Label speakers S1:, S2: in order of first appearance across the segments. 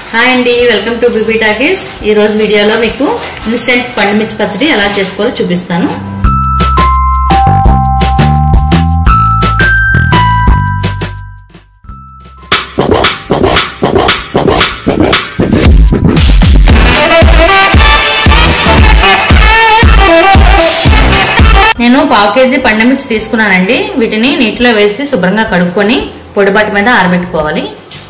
S1: hi అండి welcome to BB talkies ఈ రోజు వీడియోలో మీకు ఇన్స్టెంట్ పండుమిర్చి పచ్చడి ఎలా చేసుకోవాలో చూపిస్తాను నేను పావు కేజీ పండుమిర్చి తీసుకున్నానండి వీటిని నీటిలో వేసి శుభ్రంగా కడుక్కొని పొడిబాటి మీద ఆరబెట్టుకోవాలి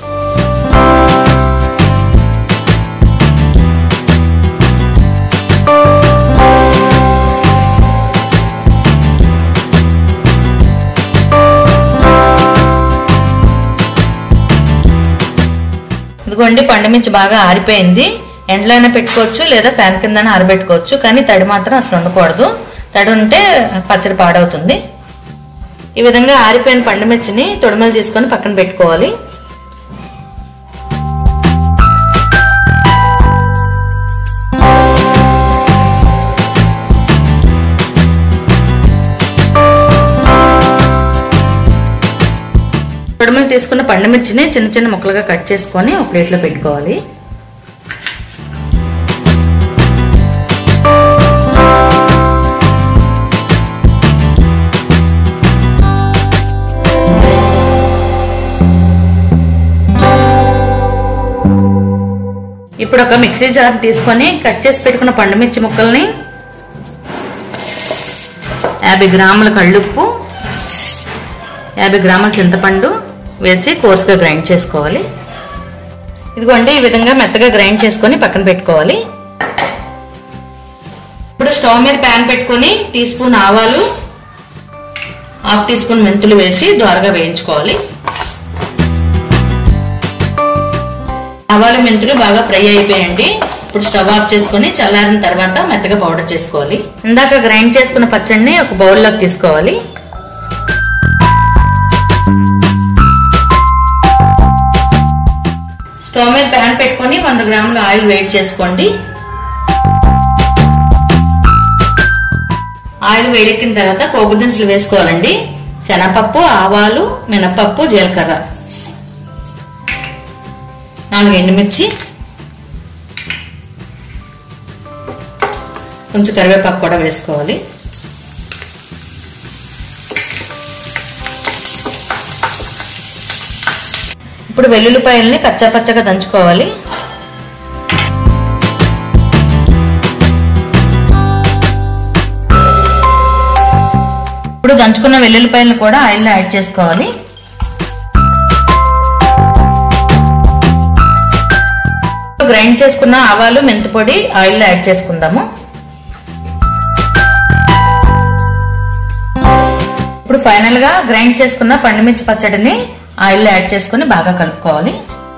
S1: ఇదిగోండి పండుమిర్చి బాగా ఆరిపోయింది ఎండలో అయినా పెట్టుకోవచ్చు లేదా ఫ్యాన్ కింద ఆరబెట్టుకోవచ్చు కానీ తడి మాత్రం అసలు ఉండకూడదు తడి ఉంటే పచ్చడి పాడవుతుంది ఈ విధంగా ఆరిపోయిన పండుమిర్చిని తొడిమలు తీసుకొని పక్కన పెట్టుకోవాలి తొడిమలు తీసుకున్న పండుమిర్చిని చిన్న చిన్న ముక్కలుగా కట్ చేసుకొని ఒక ప్లేట్లో పెట్టుకోవాలి ఇప్పుడు ఒక మిక్సీ జార్ తీసుకొని కట్ చేసి పెట్టుకున్న పండుమిర్చి ముక్కల్ని యాభై గ్రాముల కళ్ళుప్పు యాభై గ్రాముల చింతపండు వేసి కోర్స్గా గ్రైండ్ చేసుకోవాలి ఇదిగోండి ఈ విధంగా మెత్తగా గ్రైండ్ చేసుకొని పక్కన పెట్టుకోవాలి ఇప్పుడు స్టవ్ మీద ప్యాన్ పెట్టుకొని టీ స్పూన్ ఆవాలు హాఫ్ టీ స్పూన్ మెంతులు వేసి దోరగా వేయించుకోవాలి ఆవాలు మెంతులు బాగా ఫ్రై అయిపోయండి ఇప్పుడు స్టవ్ ఆఫ్ చేసుకుని చల్లారిన తర్వాత మెత్తగా పౌడర్ చేసుకోవాలి ఇందాక గ్రైండ్ చేసుకున్న పచ్చడిని ఒక బౌల్లోకి తీసుకోవాలి స్టవ్ మీద ప్యాన్ పెట్టుకొని వంద గ్రాముల ఆయిల్ వేడి చేసుకోండి ఆయిల్ వేడెక్కిన తర్వాత పోపు దినుసులు వేసుకోవాలండి శనగపప్పు ఆవాలు మినపప్పు జీలకర్ర నాలుగు ఎండుమిర్చి కొంచెం కరివేపాకు కూడా వేసుకోవాలి ఇప్పుడు వెల్లుల్లిపాయల్ని కచ్చాపచ్చగా దంచుకోవాలి ఇప్పుడు దంచుకున్న వెల్లుల్లిపాయలను కూడా ఆయిల్లో యాడ్ చేసుకోవాలి గ్రైండ్ చేసుకున్న ఆవాలు మెంతిపొడి ఆయిల్లో యాడ్ చేసుకుందాము ఇప్పుడు ఫైనల్ గా గ్రైండ్ చేసుకున్న పండుమిర్చి పచ్చడిని ఆయిల్లో యాడ్ చేసుకుని బాగా కలుపుకోవాలి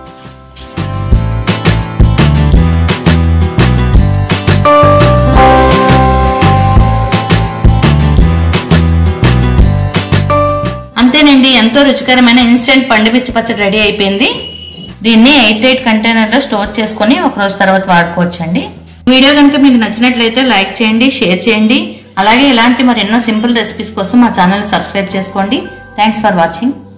S1: అంతేనండి ఎంతో రుచికరమైన ఇన్స్టెంట్ పండుమిర్చి పచ్చడి రెడీ అయిపోయింది దీన్ని ఎయిట్ ఎయిట్ కంటైనర్ లో స్టోర్ చేసుకుని ఒక రోజు తర్వాత వాడుకోవచ్చండి వీడియో కనుక మీకు నచ్చినట్లయితే లైక్ చేయండి షేర్ చేయండి అలాగే ఇలాంటి మరెన్నో సింపుల్ రెసిపీస్ కోసం మా ఛానల్ సబ్స్క్రైబ్ చేసుకోండి థ్యాంక్స్ ఫర్ వాచింగ్